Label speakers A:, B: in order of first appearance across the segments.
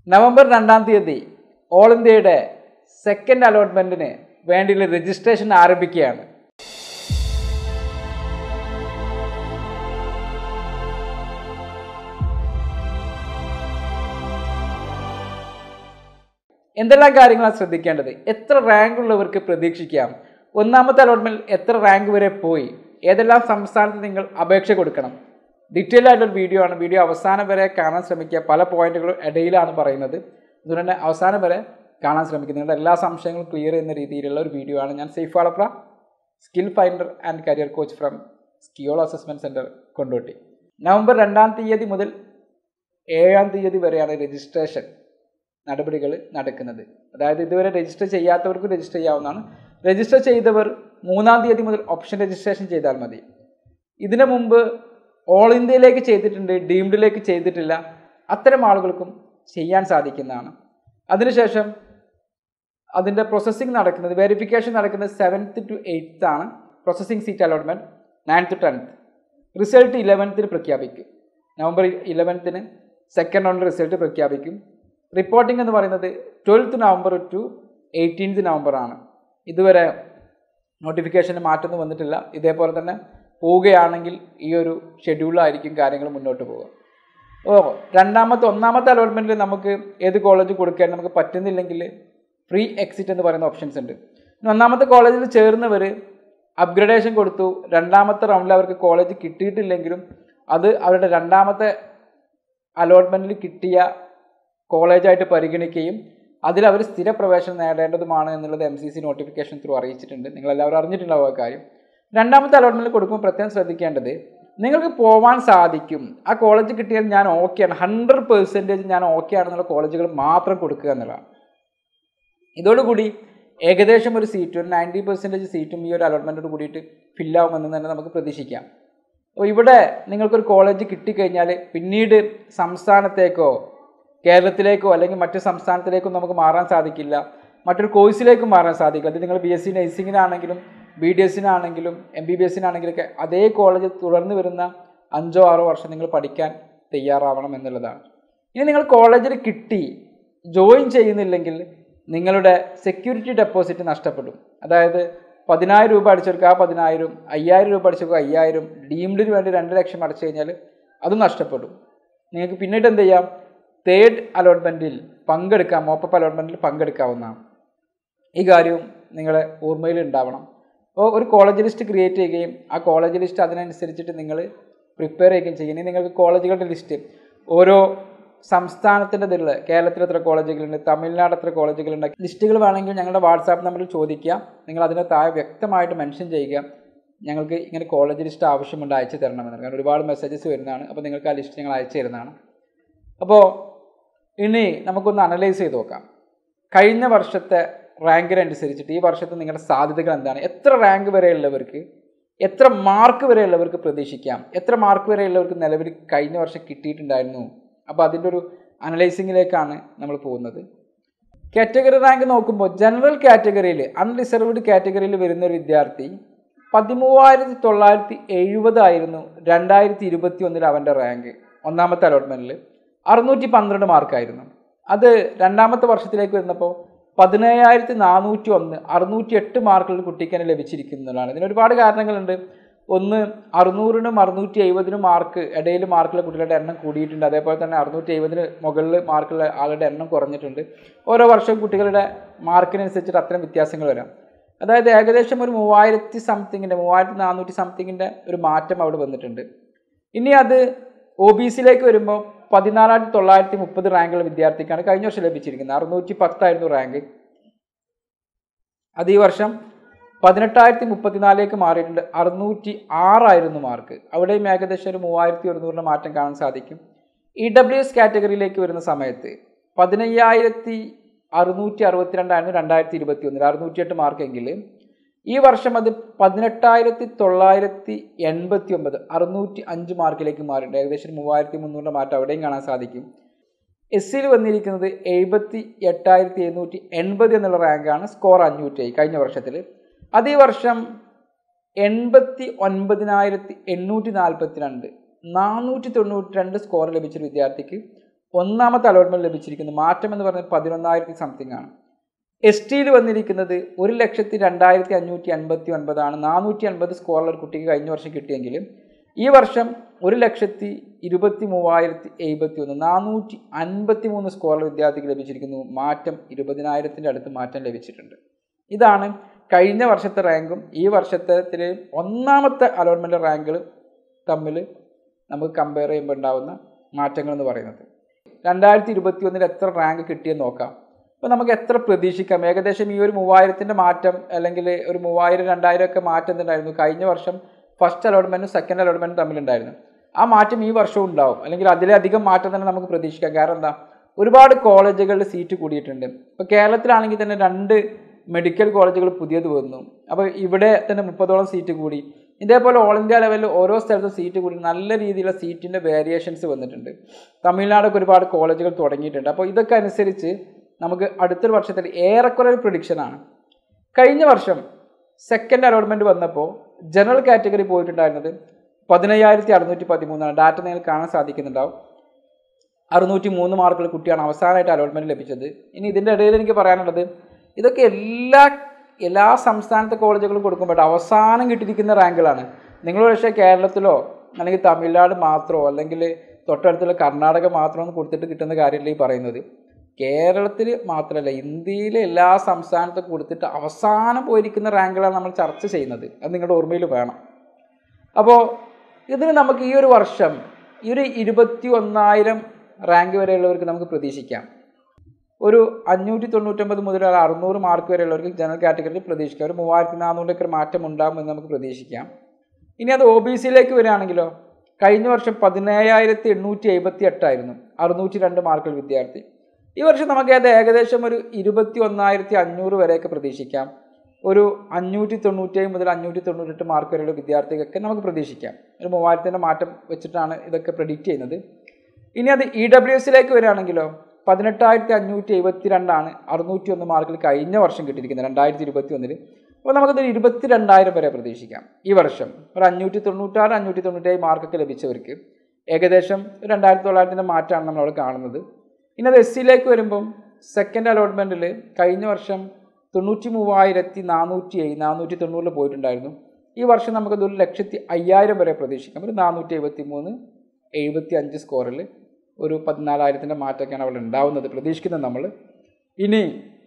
A: November രണ്ടാം തീയതി all ഇന്ത്യയുടെ സെക്കൻഡ് അലോട്ട്മെൻറ്റിന് വേണ്ടിയുള്ള രജിസ്ട്രേഷൻ ആരംഭിക്കുകയാണ് എന്തെല്ലാം കാര്യങ്ങളാണ് ശ്രദ്ധിക്കേണ്ടത് എത്ര റാങ്ക് ഉള്ളവർക്ക് പ്രതീക്ഷിക്കാം ഒന്നാമത്തെ അലോട്ട്മെൻറ്റിൽ എത്ര റാങ്ക് വരെ പോയി ഏതെല്ലാം സംസ്ഥാനത്ത് നിങ്ങൾ അപേക്ഷ കൊടുക്കണം ഡീറ്റെയിൽ ആയിട്ടൊരു വീഡിയോ ആണ് വീഡിയോ അവസാനം വരെ കാണാൻ ശ്രമിക്കുക പല പോയിന്റുകളും ഇടയിലാണ് പറയുന്നത് അതുകൊണ്ട് തന്നെ അവസാനം വരെ കാണാൻ ശ്രമിക്കുക നിങ്ങളുടെ എല്ലാ സംശയങ്ങളും ക്ലിയർ ചെയ്യുന്ന രീതിയിലുള്ള ഒരു വീഡിയോ ആണ് ഞാൻ സേഫ് ആളപ്ര skill finder and career coach from skill assessment centre Kondotty November രണ്ടാം തീയതി മുതൽ ഏഴാം തീയതി വരെയാണ് രജിസ്ട്രേഷൻ നടപടികൾ നടക്കുന്നത് അതായത് ഇതുവരെ രജിസ്റ്റർ ചെയ്യാത്തവർക്ക് രജിസ്റ്റർ ചെയ്യാവുന്നതാണ് രജിസ്റ്റർ ചെയ്തവർ മൂന്നാം തീയതി മുതൽ ഓപ്ഷൻ രജിസ്ട്രേഷൻ ചെയ്താൽ മതി ഇതിനു മുമ്പ് ഓൾ ഇന്ത്യയിലേക്ക് ചെയ്തിട്ടുണ്ട് ഡീംഡിലേക്ക് ചെയ്തിട്ടില്ല അത്തരം ആളുകൾക്കും ചെയ്യാൻ സാധിക്കുന്നതാണ് അതിനുശേഷം അതിൻ്റെ പ്രോസസ്സിംഗ് നടക്കുന്നത് വെരിഫിക്കേഷൻ നടക്കുന്നത് സെവൻത്ത് ടു എയ്ത്ത് ആണ് processing seat allotment ninth tenth result ഇലവൻത്തിന് പ്രഖ്യാപിക്കും നവംബർ ഇലവൻത്തിന് സെക്കൻഡ് റൗണ്ട് റിസൾട്ട് പ്രഖ്യാപിക്കും റിപ്പോർട്ടിംഗ് എന്ന് പറയുന്നത് twelfth November to eighteenth November ആണ് ഇതുവരെ നോട്ടിഫിക്കേഷന് മാറ്റമൊന്നും വന്നിട്ടില്ല ഇതേപോലെ തന്നെ പോവുകയാണെങ്കിൽ ഈ ഒരു ഷെഡ്യൂളായിരിക്കും കാര്യങ്ങൾ മുന്നോട്ട് പോകുക ഓ രണ്ടാമത്തെ ഒന്നാമത്തെ അലോട്ട്മെൻറ്റിൽ നമുക്ക് ഏത് കോളേജ് കൊടുക്കാൻ നമുക്ക് പറ്റുന്നില്ലെങ്കിൽ ഫ്രീ എക്സിറ്റ് എന്ന് പറയുന്ന ഓപ്ഷൻസ് ഉണ്ട് ഇനി ഒന്നാമത്തെ കോളേജിൽ ചേർന്നവർ അപ്ഗ്രഡേഷൻ കൊടുത്തു രണ്ടാമത്തെ റൗണ്ടിൽ അവർക്ക് കോളേജ് കിട്ടിയിട്ടില്ലെങ്കിലും അത് അവരുടെ രണ്ടാമത്തെ അലോട്ട്മെൻറ്റിൽ കിട്ടിയ കോളേജായിട്ട് പരിഗണിക്കുകയും അതിൽ അവർ സ്ഥിരപ്രവേശനം നേടേണ്ടതുമാണ് എന്നുള്ളത് M C C notification through അറിയിച്ചിട്ടുണ്ട് നിങ്ങളെല്ലാവരും അറിഞ്ഞിട്ടുണ്ടാവും ആ കാര്യം രണ്ടാമത്തെ അലോട്ട്മെൻറ്റിൽ കൊടുക്കുമ്പോൾ പ്രത്യേകം ശ്രദ്ധിക്കേണ്ടത് നിങ്ങൾക്ക് പോവാൻ സാധിക്കും ആ കോളേജ് കിട്ടിയാൽ ഞാൻ ഓക്കെയാണ് ഹൺഡ്രഡ് പെർസെൻറ്റേജ് ഞാൻ ഓക്കെ ആണെന്നുള്ള കോളേജുകൾ മാത്രം കൊടുക്കുക എന്നുള്ളതാണ് ഇതോടുകൂടി ഏകദേശം ഒരു സീറ്റ് ഒരു നയൻറ്റി പെർസെൻറ്റേജ് സീറ്റും ഈ ഒരു അലോട്ട്മെൻറ്റോട് കൂടിയിട്ട് ഫില്ലാവുമെന്ന് തന്നെ നമുക്ക് പ്രതീക്ഷിക്കാം അപ്പോൾ ഇവിടെ നിങ്ങൾക്കൊരു കോളേജ് കിട്ടിക്കഴിഞ്ഞാൽ പിന്നീട് സംസ്ഥാനത്തേക്കോ കേരളത്തിലേക്കോ അല്ലെങ്കിൽ മറ്റു സംസ്ഥാനത്തിലേക്കോ നമുക്ക് മാറാൻ സാധിക്കില്ല മറ്റൊരു കോഴ്സിലേക്കും മാറാൻ സാധിക്കില്ല അത് നിങ്ങൾ ബി എസ് സി നഴ്സിങ്ങിനാണെങ്കിലും ബി ഡി എസിനാണെങ്കിലും എം ബി ബി എസിനാണെങ്കിലൊക്കെ അതേ കോളേജ് തുടർന്ന് വരുന്ന അഞ്ചോ ആറോ വർഷം നിങ്ങൾ പഠിക്കാൻ തയ്യാറാവണം എന്നുള്ളതാണ് ഇനി നിങ്ങൾ കോളേജിൽ കിട്ടി ജോയിൻ ചെയ്യുന്നില്ലെങ്കിൽ നിങ്ങളുടെ സെക്യൂരിറ്റി ഡെപ്പോസിറ്റ് നഷ്ടപ്പെടും അതായത് പതിനായിരം രൂപ അടിച്ചെടുക്കുക ആ പതിനായിരം അയ്യായിരം രൂപ അടിച്ചെടുക്കുക അയ്യായിരം ഡീംഡിന് വേണ്ടി രണ്ട് ലക്ഷം അടച്ചു കഴിഞ്ഞാൽ അതും നഷ്ടപ്പെടും നിങ്ങൾക്ക് പിന്നീട് എന്ത് ചെയ്യാം തേർഡ് അലോട്ട്മെൻറ്റിൽ പങ്കെടുക്കാം മോപ്പപ്പ് അലോട്ട്മെൻറ്റിൽ പങ്കെടുക്കാവുന്നതാണ് ഈ കാര്യവും നിങ്ങളെ ഓർമ്മയിൽ ഉണ്ടാവണം അപ്പോൾ ഒരു കോളേജ് ലിസ്റ്റ് ക്രിയേറ്റ് ചെയ്യുകയും ആ കോളേജ് ലിസ്റ്റ് അതിനനുസരിച്ചിട്ട് നിങ്ങൾ പ്രിപ്പയർ ചെയ്യുകയും ചെയ്യും ഇനി നിങ്ങൾക്ക് കോളേജുകളുടെ ലിസ്റ്റ് ഓരോ സംസ്ഥാനത്തിൻ്റെ ഇതിൽ കേരളത്തിൽ എത്ര കോളേജുകളുണ്ട് തമിഴ്നാട് എത്ര കോളേജുകളുണ്ട് ലിസ്റ്റുകൾ വേണമെങ്കിൽ ഞങ്ങളുടെ വാട്സാപ്പ് നമ്പറിൽ ചോദിക്കുക നിങ്ങൾ അതിന് താഴെ വ്യക്തമായിട്ട് മെൻഷൻ ചെയ്യുക ഞങ്ങൾക്ക് ഇങ്ങനെ കോളേജ് ലിസ്റ്റ് ആവശ്യമുണ്ട് അയച്ചു തരണമെന്ന് കാരണം ഒരുപാട് മെസ്സേജസ് വരുന്നതാണ് അപ്പോൾ നിങ്ങൾക്ക് ആ ലിസ്റ്റ് ഞങ്ങൾ അയച്ചു തരുന്നതാണ് അപ്പോൾ ഇനി നമുക്കൊന്ന് അനലൈസ് ചെയ്ത് നോക്കാം കഴിഞ്ഞ വർഷത്തെ റാങ്കിനനുസരിച്ചിട്ട് ഈ വർഷത്തെ നിങ്ങളുടെ സാധ്യതകൾ എന്താണ് എത്ര റാങ്ക് വരെയുള്ളവർക്ക് എത്ര മാർക്ക് വരെയുള്ളവർക്ക് പ്രതീക്ഷിക്കാം എത്ര മാർക്ക് വരെയുള്ളവർക്ക് നിലവിൽ കഴിഞ്ഞ വർഷം കിട്ടിയിട്ടുണ്ടായിരുന്നു അപ്പോൾ അതിൻ്റെ ഒരു അനലൈസിങ്ങിലേക്കാണ് നമ്മൾ പോകുന്നത് കാറ്റഗറി റാങ്ക് നോക്കുമ്പോൾ ജനറൽ കാറ്റഗറിയിൽ അൺറിസർവ്ഡ് കാറ്റഗറിയിൽ വരുന്ന ഒരു വിദ്യാർത്ഥി പതിമൂവായിരത്തി തൊള്ളായിരത്തി എഴുപതായിരുന്നു രണ്ടായിരത്തി ഇരുപത്തി ഒന്നിൽ അവൻ്റെ റാങ്ക് ഒന്നാമത്തെ അലോട്ട്മെൻറ്റിൽ അറുന്നൂറ്റി പന്ത്രണ്ട് മാർക്കായിരുന്നു അത് രണ്ടാമത്തെ വർഷത്തിലേക്ക് വരുന്നപ്പോൾ പതിനേഴായിരത്തി നാനൂറ്റി ഒന്ന് അറുന്നൂറ്റി എട്ട് മാർക്കുകൾ കുട്ടിക്ക് തന്നെ ലഭിച്ചിരിക്കുന്നതാണ് ഇതിന് ഒരുപാട് കാരണങ്ങളുണ്ട് ഒന്ന് അറുന്നൂറിനും അറുന്നൂറ്റി എഴുപതിനും മാർക്ക് ഇടയിൽ മാർക്കുള്ള കുട്ടികളുടെ എണ്ണം കൂടിയിട്ടുണ്ട് അതേപോലെ തന്നെ അറുന്നൂറ്റി എഴുപതിന് മുകളിൽ മാർക്കുള്ള ആളുടെ എണ്ണം കുറഞ്ഞിട്ടുണ്ട് ഓരോ വർഷവും കുട്ടികളുടെ മാർക്കിനനുസരിച്ചിട്ട് അത്തരം വ്യത്യാസങ്ങൾ വരാം അതായത് ഏകദേശം ഒരു മൂവായിരത്തി സംതിങ്ങിൻ്റെ മൂവായിരത്തി നാനൂറ്റി സംതിങ്ങിൻ്റെ ഒരു മാറ്റം അവിടെ വന്നിട്ടുണ്ട് ഇനി അത് ഒ ബി സിയിലേക്ക് വരുമ്പോൾ പതിനാലായിരത്തി തൊള്ളായിരത്തി മുപ്പത് റാങ്കുള്ള വിദ്യാർത്ഥിക്കാണ് കഴിഞ്ഞ വർഷം ലഭിച്ചിരിക്കുന്നത് അറുന്നൂറ്റി പത്തായിരുന്നു റാങ്ക് അത് ഈ വർഷം പതിനെട്ടായിരത്തി മുപ്പത്തിനാലിലേക്ക് മാറിയിട്ടുണ്ട് അറുന്നൂറ്റി ആറായിരുന്നു മാർക്ക് അവിടെയും ഏകദേശം ഒരു മൂവായിരത്തി ഒരുന്നൂറിൻ്റെ മാറ്റം കാണാൻ സാധിക്കും ഇ ഡബ്ല്യു എസ് കാറ്റഗറിയിലേക്ക് വരുന്ന സമയത്ത് പതിനയ്യായിരത്തി അറുന്നൂറ്റി അറുപത്തിരണ്ടായിരുന്നു രണ്ടായിരത്തി ഇരുപത്തി ഒന്നിൽ അറുന്നൂറ്റിയെട്ട് മാർക്കെങ്കിൽ ഈ വർഷം അത് പതിനെട്ടായിരത്തി തൊള്ളായിരത്തി എൺപത്തി ഒമ്പത് അറുന്നൂറ്റി അഞ്ച് മാർക്കിലേക്ക് മാറിയിട്ടുണ്ട് ഏകദേശം മൂവായിരത്തി മുന്നൂറിൻ്റെ മാറ്റം അവിടെയും കാണാൻ സാധിക്കും എസ് സിയിൽ വന്നിരിക്കുന്നത് എഴുപത്തി എട്ടായിരത്തി എഴുന്നൂറ്റി എൺപത് എന്നുള്ള റാങ്കാണ് സ്കോർ അഞ്ഞൂറ്റി കഴിഞ്ഞ വർഷത്തിൽ അത് ഈ വർഷം എൺപത്തി ഒൻപതിനായിരത്തി എണ്ണൂറ്റി നാൽപ്പത്തി രണ്ട് നാനൂറ്റി തൊണ്ണൂറ്റി രണ്ട് സ്കോർ ലഭിച്ചൊരു വിദ്യാർത്ഥിക്ക് ഒന്നാമത്തെ അലോട്ട്മെൻറ്റ് ലഭിച്ചിരിക്കുന്നത് മാറ്റം എന്ന് പറയുന്നത് പതിനൊന്നായിരത്തി സംതിങ് ആണ് എസ് ടിയിൽ വന്നിരിക്കുന്നത് ഒരു ലക്ഷത്തി രണ്ടായിരത്തി അഞ്ഞൂറ്റി അൻപത്തി ഒൻപതാണ് നാനൂറ്റി അൻപത് സ്കോറുള്ള ഒരു കുട്ടിക്ക് കഴിഞ്ഞ വർഷം കിട്ടിയെങ്കിലും ഈ വർഷം ഒരു ലക്ഷത്തി ഇരുപത്തി മൂവായിരത്തി എഴുപത്തി ഒന്ന് നാനൂറ്റി അൻപത്തി മൂന്ന് സ്കോറുള്ള വിദ്യാർത്ഥിക്ക് ലഭിച്ചിരിക്കുന്നു മാറ്റം ഇരുപതിനായിരത്തിൻ്റെ അടുത്ത് മാറ്റം ലഭിച്ചിട്ടുണ്ട് ഇതാണ് കഴിഞ്ഞ വർഷത്തെ റാങ്കും ഈ വർഷത്തെ ഒന്നാമത്തെ അലോട്ട്മെൻറ്റ് റാങ്കുകളും തമ്മിൽ നമുക്ക് കമ്പയർ ചെയ്യുമ്പോൾ ഉണ്ടാകുന്ന മാറ്റങ്ങൾ എന്ന് പറയുന്നത് രണ്ടായിരത്തി ഇരുപത്തി ഒന്നിൽ എത്ര റാങ്ക് കിട്ടിയെന്ന് നോക്കാം അപ്പോൾ നമുക്ക് എത്ര പ്രതീക്ഷിക്കാം ഏകദേശം ഈ ഒരു മൂവായിരത്തിൻ്റെ മാറ്റം അല്ലെങ്കിൽ ഒരു മൂവായിരം രണ്ടായിരം ഒക്കെ മാറ്റം എന്തുണ്ടായിരുന്നു കഴിഞ്ഞ വർഷം ഫസ്റ്റ് അലോട്ട്മെൻറ്റും സെക്കൻഡ് അലോട്ട്മെൻറ്റും തമ്മിലുണ്ടായിരുന്നു ആ മാറ്റം ഈ വർഷവും ഉണ്ടാവും അല്ലെങ്കിൽ അതിലധികം മാറ്റം തന്നെ നമുക്ക് പ്രതീക്ഷിക്കാം കാരണം എന്താ ഒരുപാട് കോളേജുകളിൽ സീറ്റ് കൂടിയിട്ടുണ്ട് ഇപ്പോൾ കേരളത്തിലാണെങ്കിൽ തന്നെ രണ്ട് മെഡിക്കൽ കോളേജുകൾ പുതിയത് വന്നു അപ്പോൾ ഇവിടെ തന്നെ മുപ്പതോളം സീറ്റ് കൂടി ഇതേപോലെ ഓൾ ഇന്ത്യ ലെവലിൽ ഓരോ സ്ഥലത്തും സീറ്റ് കൂടി നല്ല രീതിയിലുള്ള സീറ്റിൻ്റെ വേരിയേഷൻസ് വന്നിട്ടുണ്ട് തമിഴ്നാടൊക്കെ ഒരുപാട് കോളേജുകൾ തുടങ്ങിയിട്ടുണ്ട് അപ്പോൾ ഇതൊക്കെ അനുസരിച്ച് നമുക്ക് അടുത്തൊരു വർഷത്തിൽ ഏറെക്കുറെ ഒരു പ്രഡിക്ഷനാണ് കഴിഞ്ഞ വർഷം സെക്കൻഡ് അലോട്ട്മെൻറ്റ് വന്നപ്പോൾ ജനറൽ കാറ്റഗറി പോയിട്ടുണ്ടായിരുന്നത് പതിനയ്യായിരത്തി അറുന്നൂറ്റി പതിമൂന്നാണ് ഡാറ്റ നിങ്ങൾ കാണാൻ സാധിക്കുന്നുണ്ടാവും അറുന്നൂറ്റി മൂന്ന് മാർക്കുള്ള കുട്ടിയാണ് അവസാനമായിട്ട് അലോട്ട്മെൻറ്റ് ലഭിച്ചത് ഇനി ഇതിൻ്റെ ഇടയിൽ എനിക്ക് പറയാനുള്ളത് ഇതൊക്കെ എല്ലാ എല്ലാ സംസ്ഥാനത്തെ കോളേജുകളും കൊടുക്കുമ്പോൾ അവസാനം കിട്ടിയിരിക്കുന്ന റാങ്കുകളാണ് നിങ്ങൾ പക്ഷേ കേരളത്തിലോ അല്ലെങ്കിൽ തമിഴ്നാട് മാത്രമോ അല്ലെങ്കിൽ തൊട്ടടുത്തുള്ള കർണാടക മാത്രമോ ഒന്നും കൊടുത്തിട്ട് കിട്ടുന്ന കാര്യമല്ല ഈ പറയുന്നത് കേരളത്തിൽ മാത്രമല്ല ഇന്ത്യയിലെ എല്ലാ സംസ്ഥാനത്തും കൊടുത്തിട്ട് അവസാനം പോയിരിക്കുന്ന റാങ്കുകളാണ് നമ്മൾ ചർച്ച ചെയ്യുന്നത് അത് നിങ്ങളുടെ ഓർമ്മയിൽ വേണം അപ്പോൾ ഇതിന് നമുക്ക് ഈ ഒരു വർഷം ഈ ഒരു ഇരുപത്തി ഒന്നായിരം റാങ്ക് വരെയുള്ളവർക്ക് നമുക്ക് പ്രതീക്ഷിക്കാം ഒരു അഞ്ഞൂറ്റി തൊണ്ണൂറ്റൊമ്പത് മുതൽ ഒരു അറുന്നൂറ് മാർക്ക് വരെയുള്ളവർക്ക് ജനറൽ കാറ്റഗറിയിൽ പ്രതീക്ഷിക്കാം ഒരു മൂവായിരത്തി നാനൂറിലൊക്കെ ഒരു മാറ്റം ഉണ്ടാകുമെന്ന് നമുക്ക് പ്രതീക്ഷിക്കാം ഇനി അത് ഒ ബി സിയിലേക്ക് വരികയാണെങ്കിലോ കഴിഞ്ഞ വർഷം പതിനേഴായിരത്തി എണ്ണൂറ്റി എഴുപത്തി എട്ടായിരുന്നു അറുന്നൂറ്റി രണ്ട് മാർക്കുകൾ വിദ്യാർത്ഥി ഈ വർഷം നമുക്ക് അത് ഏകദേശം ഒരു ഇരുപത്തി ഒന്നായിരത്തി അഞ്ഞൂറ് വരെയൊക്കെ പ്രതീക്ഷിക്കാം ഒരു അഞ്ഞൂറ്റി തൊണ്ണൂറ്റേഴ് മുതൽ അഞ്ഞൂറ്റി തൊണ്ണൂറ്റെട്ട് മാർക്ക് വരെയുള്ള വിദ്യാർത്ഥികൾക്ക് നമുക്ക് പ്രതീക്ഷിക്കാം ഒരു മൂവായിരത്തിൻ്റെ മാറ്റം വെച്ചിട്ടാണ് ഇതൊക്കെ പ്രഡിക്റ്റ് ചെയ്യുന്നത് ഇനി അത് ഇ ഡബ്ല്യു എസിലേക്ക് വരികയാണെങ്കിലോ പതിനെട്ടായിരത്തി അഞ്ഞൂറ്റി എഴുപത്തി രണ്ടാണ് അറുന്നൂറ്റി ഒന്ന് മാർക്കിൽ കഴിഞ്ഞ വർഷം കിട്ടിയിരിക്കുന്നത് രണ്ടായിരത്തി ഇരുപത്തി ഒന്നിൽ അപ്പോൾ നമുക്കത് ഇരുപത്തി രണ്ടായിരം വരെ പ്രതീക്ഷിക്കാം ഈ വർഷം ഒരു അഞ്ഞൂറ്റി തൊണ്ണൂറ്റാറ് അഞ്ഞൂറ്റി തൊണ്ണൂറ്റേഴ് മാർക്കൊക്കെ ലഭിച്ചവർക്ക് ഏകദേശം രണ്ടായിരത്തി തൊള്ളായിരത്തിൻ്റെ മാറ്റമാണ് നമ്മളവിടെ കാണുന്നത് ഇനി അത് എസ് സിയിലേക്ക് വരുമ്പം സെക്കൻഡ് അലോട്ട്മെൻറ്റിൽ കഴിഞ്ഞ വർഷം തൊണ്ണൂറ്റി മൂവായിരത്തി നാനൂറ്റി ഏഴ് നാനൂറ്റി തൊണ്ണൂറിൽ പോയിട്ടുണ്ടായിരുന്നു ഈ വർഷം നമുക്കത് ഒരു ലക്ഷത്തി അയ്യായിരം വരെ പ്രതീക്ഷിക്കാം ഒരു നാനൂറ്റി എഴുപത്തി മൂന്ന് എഴുപത്തി അഞ്ച് സ്കോറിൽ ഒരു പതിനാലായിരത്തിൻ്റെ മാറ്റമൊക്കെയാണ് അവിടെ ഉണ്ടാവുന്നത് പ്രതീക്ഷിക്കുന്നത് നമ്മൾ ഇനി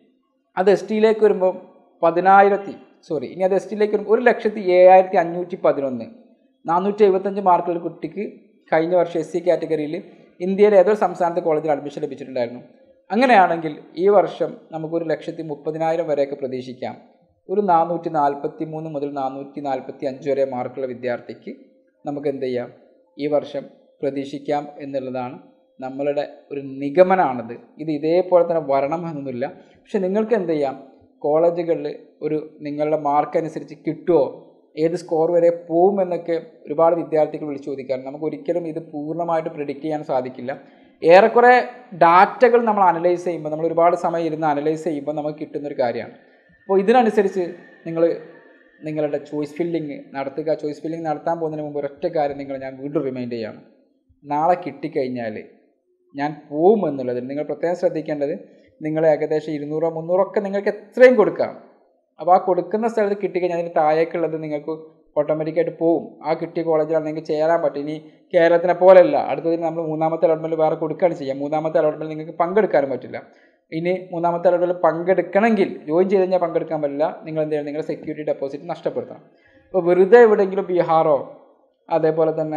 A: അത് എസ് ടിയിലേക്ക് വരുമ്പോൾ പതിനായിരത്തി സോറി ഇനി അത് എസ് ടിയിലേക്ക് വരുമ്പോൾ ഒരു ലക്ഷത്തി ഏഴായിരത്തി അഞ്ഞൂറ്റി പതിനൊന്ന് നാനൂറ്റി എഴുപത്തഞ്ച് മാർക്കുള്ള കുട്ടിക്ക് കഴിഞ്ഞ വർഷം എസ് സി കാറ്റഗറിയിൽ ഇന്ത്യയിലെ ഏതൊരു സംസ്ഥാനത്തെ കോളേജിൽ അഡ്മിഷൻ ലഭിച്ചിട്ടുണ്ടായിരുന്നു അങ്ങനെയാണെങ്കിൽ ഈ വർഷം നമുക്കൊരു ലക്ഷത്തി മുപ്പതിനായിരം വരെയൊക്കെ പ്രതീക്ഷിക്കാം ഒരു നാനൂറ്റി നാൽപ്പത്തി മൂന്ന് മുതൽ നാനൂറ്റി നാൽപ്പത്തി അഞ്ച് വരെ മാർക്കുള്ള വിദ്യാർത്ഥിക്ക് നമുക്ക് എന്ത് ചെയ്യാം ഈ വർഷം പ്രതീക്ഷിക്കാം എന്നുള്ളതാണ് നമ്മളുടെ ഒരു നിഗമനമാണത് ഇത് ഇതേപോലെ തന്നെ വരണം എന്നൊന്നുമില്ല പക്ഷെ നിങ്ങൾക്ക് എന്ത് ചെയ്യാം കോളേജുകളിൽ ഒരു നിങ്ങളുടെ മാർക്ക് അനുസരിച്ച് കിട്ടുമോ ഏത് സ്കോർ വരെ പോകുമെന്നൊക്കെ ഒരുപാട് വിദ്യാർത്ഥികൾ വിളിച്ചു ചോദിക്കാറുണ്ട് നമുക്ക് ഒരിക്കലും ഇത് പൂർണ്ണമായിട്ട് പ്രിഡിക്റ്റ് ചെയ്യാൻ സാധിക്കില്ല ഏറെക്കുറെ ഡാറ്റകൾ നമ്മൾ അനലൈസ് ചെയ്യുമ്പോൾ നമ്മൾ ഒരുപാട് സമയം ഇരുന്ന് അനലൈസ് ചെയ്യുമ്പോൾ നമുക്ക് കിട്ടുന്നൊരു കാര്യമാണ് അപ്പോൾ ഇതിനനുസരിച്ച് നിങ്ങൾ നിങ്ങളുടെ ചോയ്സ് ഫില്ലിങ് നടത്തുക ചോയ്സ് ഫില്ലിങ് നടത്താൻ പോകുന്നതിന് മുമ്പ് ഒരൊറ്റ കാര്യം നിങ്ങൾ ഞാൻ വീണ്ടും റിമൈൻഡ് ചെയ്യാണ് നാളെ കിട്ടിക്കഴിഞ്ഞാൽ ഞാൻ പോകുമെന്നുള്ളത് നിങ്ങൾ പ്രത്യേകം ശ്രദ്ധിക്കേണ്ടത് നിങ്ങൾ ഏകദേശം ഇരുന്നൂറോ മുന്നൂറോ ഒക്കെ നിങ്ങൾക്ക് എത്രയും കൊടുക്കാം അപ്പോൾ ആ കൊടുക്കുന്ന സ്ഥലത്ത് കിട്ടിക്കഴിഞ്ഞാൽ അതിന് താഴേക്കുള്ളത് നിങ്ങൾക്ക് ഓട്ടോമാറ്റിക്കായിട്ട് പോവും ആ കിട്ടിയ കോളേജിലാണ് നിങ്ങൾക്ക് ചേരാൻ പറ്റും ഇനി കേരളത്തിനെ പോലെയല്ല അടുത്തതിന് നമ്മൾ മൂന്നാമത്തെ അലോട്ട്മെൻറ്റ് വേറെ കൊടുക്കുകയാണ് ചെയ്യുക മൂന്നാമത്തെ അലോട്ട്മെൻറ്റ് നിങ്ങൾക്ക് പങ്കെടുക്കാനും പറ്റില്ല ഇനി മൂന്നാമത്തെ അലോട്ട്മെൻറ്റ് പങ്കെടുക്കണമെങ്കിൽ ജോയിൻ ചെയ്ത് കഴിഞ്ഞാൽ പങ്കെടുക്കാൻ പറ്റില്ല നിങ്ങൾ എന്ത് ചെയ്യണം നിങ്ങളുടെ സെക്യൂരിറ്റി ഡെപ്പോസിറ്റ് നഷ്ടപ്പെടുത്തണം അപ്പോൾ വെറുതെ എവിടെയെങ്കിലും ബീഹാറോ അതേപോലെ തന്നെ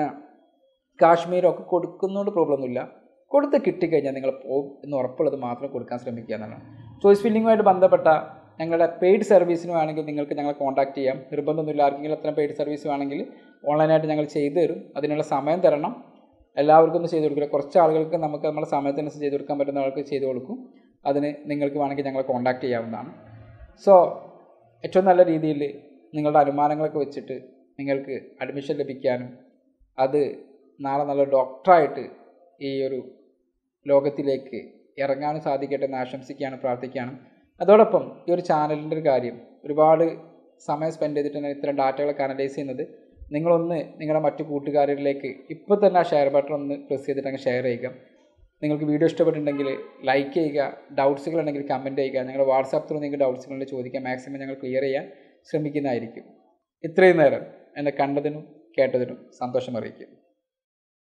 A: കാശ്മീരോ ഒക്കെ കൊടുക്കുന്നതുകൊണ്ട് പ്രോബ്ലം ഒന്നുമില്ല കൊടുത്ത് കിട്ടിക്കഴിഞ്ഞാൽ നിങ്ങൾ പോകും എന്ന് ഉറപ്പുള്ളത് മാത്രം കൊടുക്കാൻ ശ്രമിക്കുക എന്നാണ് ചോയ്സ് ഫില്ലിങ്ങുമായിട്ട് ബന്ധപ്പെട്ട ഞങ്ങളുടെ പെയ്ഡ് സർവീസിന് വേണമെങ്കിൽ നിങ്ങൾക്ക് ഞങ്ങളെ കോൺടാക്ട് ചെയ്യാം നിർബന്ധമൊന്നുമില്ല ആർക്കെങ്കിലും അത്തരം പെയ്ഡ് സർവീസ് വേണമെങ്കിൽ ഓൺലൈനായിട്ട് ഞങ്ങൾ ചെയ്തു തരും അതിനുള്ള സമയം തരണം എല്ലാവർക്കും ഒന്നും ചെയ്തു കൊടുക്കില്ല കുറച്ച് ആളുകൾക്ക് നമുക്ക് നമ്മുടെ സമയത്തിനനുസരിച്ച് ചെയ്ത് കൊടുക്കാൻ പറ്റുന്ന ആൾക്ക് ചെയ്തു കൊടുക്കും അതിന് നിങ്ങൾക്ക് വേണമെങ്കിൽ ഞങ്ങളെ കോൺടാക്ട് ചെയ്യാവുന്നതാണ് സോ ഏറ്റവും നല്ല രീതിയിൽ നിങ്ങളുടെ അനുമാനങ്ങളൊക്കെ വെച്ചിട്ട് നിങ്ങൾക്ക് അഡ്മിഷൻ ലഭിക്കാനും അത് നാളെ നല്ല ഡോക്ടറായിട്ട് ഈ ഒരു ലോകത്തിലേക്ക് ഇറങ്ങാനും സാധിക്കട്ടെ എന്ന് ആശംസിക്കുകയാണ് പ്രാർത്ഥിക്കുകയാണ് അതോടൊപ്പം ഈ ഒരു ചാനലിൻ്റെ ഒരു കാര്യം ഒരുപാട് സമയം സ്പെൻഡ് ചെയ്തിട്ടാണ് ഇത്തരം ഡാറ്റകളൊക്കെ അനലൈസ് ചെയ്യുന്നത് നിങ്ങളൊന്ന് നിങ്ങളുടെ മറ്റു കൂട്ടുകാരിലേക്ക് ഇപ്പോൾ തന്നെ ആ ഷെയർ ബട്ടൺ ഒന്ന് പ്രസ് ചെയ്തിട്ട് അങ്ങ് ഷെയർ ചെയ്യുക നിങ്ങൾക്ക് വീഡിയോ ഇഷ്ടപ്പെട്ടിട്ടുണ്ടെങ്കിൽ ലൈക്ക് ചെയ്യുക ഡൗട്ട്സുകൾ ഉണ്ടെങ്കിൽ കമൻറ്റ് ചെയ്യുക ഞങ്ങളുടെ വാട്സാപ്പ് ത്രൂ നിങ്ങൾക്ക് ഡൗട്ട്സുകൾ ചോദിക്കാൻ മാക്സിമം ഞങ്ങൾ ക്ലിയർ ചെയ്യാൻ ശ്രമിക്കുന്നതായിരിക്കും ഇത്രയും നേരം എന്നെ കണ്ടതിനും കേട്ടതിനും സന്തോഷം അറിയിക്കും